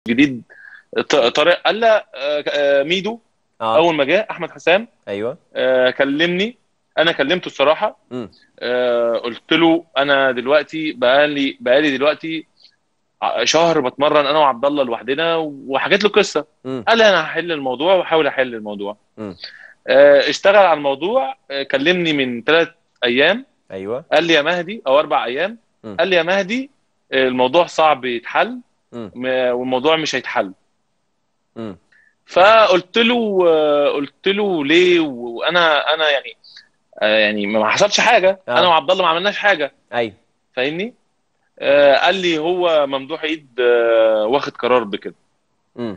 جديد ط- طارق قال لا آه، آه، ميدو اه اول ما جه احمد حسام ايوه آه، كلمني انا كلمته الصراحه امم آه، قلت له انا دلوقتي بقالي بقالي دلوقتي ع- شهر بتمرن انا وعبد الله لوحدنا وحكيت له قصه امم قال لي انا هحل الموضوع واحاول احل الموضوع امم آه، اشتغل على الموضوع آه، كلمني من ثلاث ايام ايوه قال لي يا مهدي او اربع ايام مم. قال لي يا مهدي آه، الموضوع صعب يتحل امم م- والموضوع مش هيتحل امم فقلت له آه، قلت له ليه وانا انا يعني آه، يعني ما حصلش حاجه آه. انا وعبد الله ما عملناش حاجه ايوه فاهمني آه، قال لي هو ممدوح عيد آه، واخد قرار بكده امم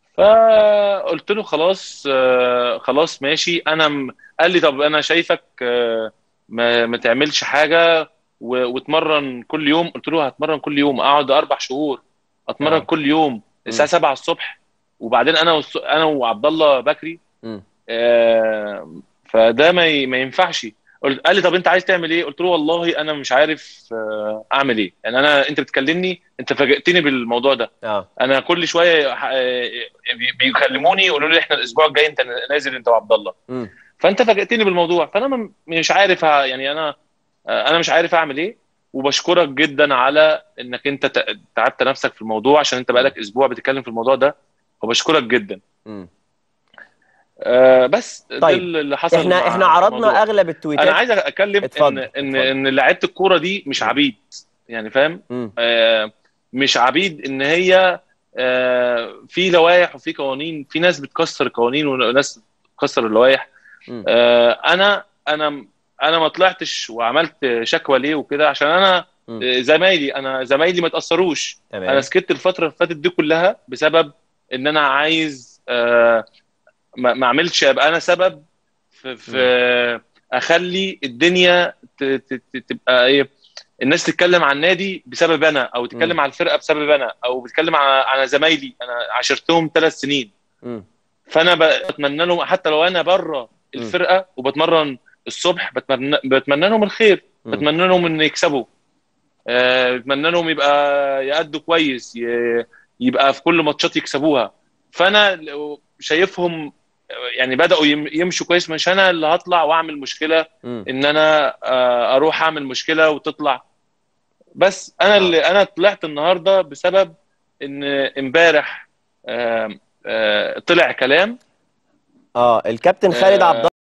فقلت له خلاص آه، خلاص ماشي انا م... قال لي طب انا شايفك آه، ما, ما تعملش حاجه و... وتمرن كل يوم قلت له هتمرن كل يوم اقعد اربع شهور اتمرن آه. كل يوم الساعه 7 الصبح وبعدين انا والس... انا وعبد الله بكري امم آه، فده ما ي... ما ينفعش قلت قال لي طب انت عايز تعمل ايه قلت له والله انا مش عارف آه، اعمل ايه يعني انا انت بتكلمني انت فاجئتني بالموضوع ده اه انا كل شويه ح- آه، بي- بيكلموني يقولوا لي احنا الاسبوع الجاي انت نازل انت وعبد الله امم فانت فاجئتني بالموضوع فانا م- مش عارف ه- يعني انا آه، انا مش عارف اعمل ايه وبشكرك جدا على انك انت ت- تعبت نفسك في الموضوع عشان انت بقالك اسبوع بتتكلم في الموضوع ده وبشكرك جدا امم آه، بس ده طيب. اللي حصل احنا مع احنا عرضنا الموضوع. اغلب التويتات انا عايز اتكلم اتفضل، ان ان اتفضل. ان لعيبه الكوره دي مش عبيد يعني فاهم امم آه، مش عبيد ان هي آه، في لوائح وفي قوانين في ناس بتكسر القوانين وناس بتكسر اللوائح امم آه، انا انا انا ما طلعتش وعملت شكوى ليه وكده عشان انا مم. آه، زمايلي انا زمايلي ما تاثروش انا تمام سكت الفتره اللي فاتت دي كلها بسبب ان انا عايز آه، ما ما اعملش ابقى انا سبب في, في اخلي الدنيا ت- ت- ت- تبقى ايه الناس تتكلم عن النادي بسبب انا او مم. تتكلم عن الفرقه بسبب انا او بتتكلم على على زمايلي انا عاشرتهم ثلاث سنين امم فانا بتمنى لهم حتى لو انا بره الفرقه وبتمرن الصبح بتمنى بتمنى لهم الخير مم. بتمنى لهم ان يكسبوا آه، بتمنى لهم يبقى يأدوا كويس ي- يبقى في كل ماتشات يكسبوها فانا لو شايفهم يعني بدأوا يم- يمشوا كويس مش انا اللي هطلع واعمل مشكله امم ان انا آه، اروح اعمل مشكله وتطلع بس انا اللي انا طلعت النهارده بسبب ان امبارح آه، آه، طلع كلام اه الكابتن خالد آه، عبد